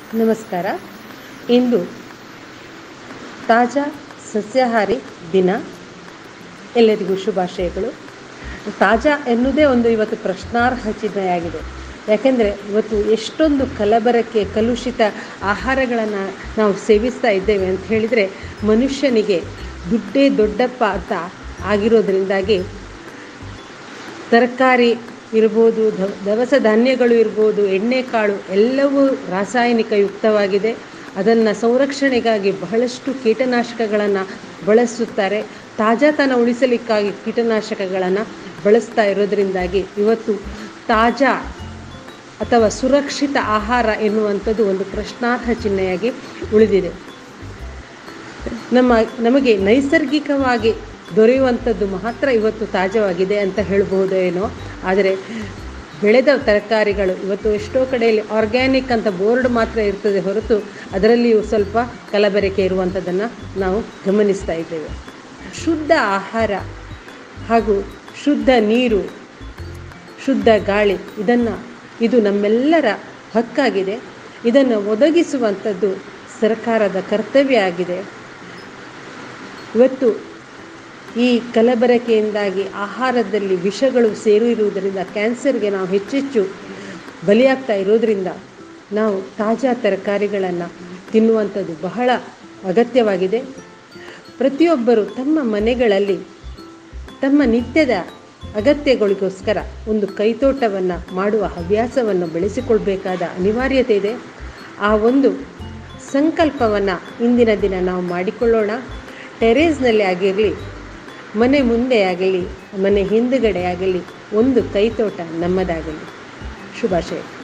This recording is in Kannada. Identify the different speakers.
Speaker 1: ನಮಸ್ಕಾರ ಇಂದು ತಾಜಾ ಸಸ್ಯಾಹಾರಿ ದಿನ ಎಲ್ಲರಿಗೂ ಶುಭಾಶಯಗಳು ತಾಜಾ ಎನ್ನುವುದೇ ಒಂದು ಇವತ್ತು ಪ್ರಶ್ನಾರ್ಹ ಚಿಹ್ನೆಯಾಗಿದೆ ಯಾಕೆಂದರೆ ಇವತ್ತು ಎಷ್ಟೊಂದು ಕಲಬರಕ್ಕೆ ಕಲುಷಿತ ಆಹಾರಗಳನ್ನು ನಾವು ಸೇವಿಸ್ತಾ ಇದ್ದೇವೆ ಅಂತ ಹೇಳಿದರೆ ಮನುಷ್ಯನಿಗೆ ದುಡ್ಡೇ ದೊಡ್ಡಪ್ಪ ಅಂತ ಆಗಿರೋದ್ರಿಂದಾಗಿ ತರಕಾರಿ ಇರ್ಬೋದು ದ ದವಸ ಧಾನ್ಯಗಳು ಇರ್ಬೋದು ಎಣ್ಣೆಕಾಳು ಎಲ್ಲವೂ ರಾಸಾಯನಿಕ ಯುಕ್ತವಾಗಿದೆ ಅದನ್ನು ಸಂರಕ್ಷಣೆಗಾಗಿ ಬಹಳಷ್ಟು ಕೀಟನಾಶಕಗಳನ್ನು ಬಳಸುತ್ತಾರೆ ತಾಜಾತನ ಉಳಿಸಲಿಕ್ಕಾಗಿ ಕೀಟನಾಶಕಗಳನ್ನು ಬಳಸ್ತಾ ಇರೋದರಿಂದಾಗಿ ಇವತ್ತು ತಾಜಾ ಅಥವಾ ಸುರಕ್ಷಿತ ಆಹಾರ ಎನ್ನುವಂಥದ್ದು ಒಂದು ಪ್ರಶ್ನಾರ್ಹ ಚಿಹ್ನೆಯಾಗಿ ಉಳಿದಿದೆ ನಮ್ಮ ನಮಗೆ ನೈಸರ್ಗಿಕವಾಗಿ ದೊರೆಯುವಂಥದ್ದು ಮಾತ್ರ ಇವತ್ತು ತಾಜಾವಾಗಿದೆ ಅಂತ ಹೇಳ್ಬೋದು ಏನೋ ಆದರೆ ಬೆಳೆದ ತರಕಾರಿಗಳು ಇವತ್ತು ಎಷ್ಟೋ ಕಡೆಯಲ್ಲಿ ಆರ್ಗ್ಯಾನಿಕ್ ಅಂತ ಬೋರ್ಡ್ ಮಾತ್ರ ಇರ್ತದೆ ಹೊರತು ಅದರಲ್ಲಿಯೂ ಸ್ವಲ್ಪ ಕಲಬೆರಕೆ ಇರುವಂಥದ್ದನ್ನು ನಾವು ಗಮನಿಸ್ತಾ ಇದ್ದೇವೆ ಶುದ್ಧ ಆಹಾರ ಹಾಗೂ ಶುದ್ಧ ನೀರು ಶುದ್ಧ ಗಾಳಿ ಇದನ್ನು ಇದು ನಮ್ಮೆಲ್ಲರ ಹಕ್ಕಾಗಿದೆ ಇದನ್ನು ಒದಗಿಸುವಂಥದ್ದು ಸರ್ಕಾರದ ಕರ್ತವ್ಯ ಆಗಿದೆ ಇವತ್ತು ಈ ಕಲಬೆರಕೆಯಿಂದಾಗಿ ಆಹಾರದಲ್ಲಿ ವಿಷಗಳು ಸೇರಿರುವುದರಿಂದ ಕ್ಯಾನ್ಸರ್ಗೆ ನಾವು ಹೆಚ್ಚೆಚ್ಚು ಬಲಿಯಾಗ್ತಾ ಇರೋದರಿಂದ ನಾವು ತಾಜಾ ತರಕಾರಿಗಳನ್ನು ತಿನ್ನುವಂಥದ್ದು ಬಹಳ ಅಗತ್ಯವಾಗಿದೆ ಪ್ರತಿಯೊಬ್ಬರು ತಮ್ಮ ಮನೆಗಳಲ್ಲಿ ತಮ್ಮ ನಿತ್ಯದ ಅಗತ್ಯಗಳಿಗೋಸ್ಕರ ಒಂದು ಕೈತೋಟವನ್ನು ಮಾಡುವ ಹವ್ಯಾಸವನ್ನು ಬೆಳೆಸಿಕೊಳ್ಬೇಕಾದ ಅನಿವಾರ್ಯತೆ ಇದೆ ಆ ಒಂದು ಸಂಕಲ್ಪವನ್ನು ಇಂದಿನ ದಿನ ನಾವು ಮಾಡಿಕೊಳ್ಳೋಣ ಟೆರೇಸ್ನಲ್ಲಿ ಆಗಿರಲಿ ಮನೆ ಮುಂದೆ ಆಗಲಿ ಮನೆ ಹಿಂದುಗಡೆ ಆಗಲಿ ಒಂದು ಕೈತೋಟ ನಮ್ಮದಾಗಲಿ ಶುಭಾಶಯ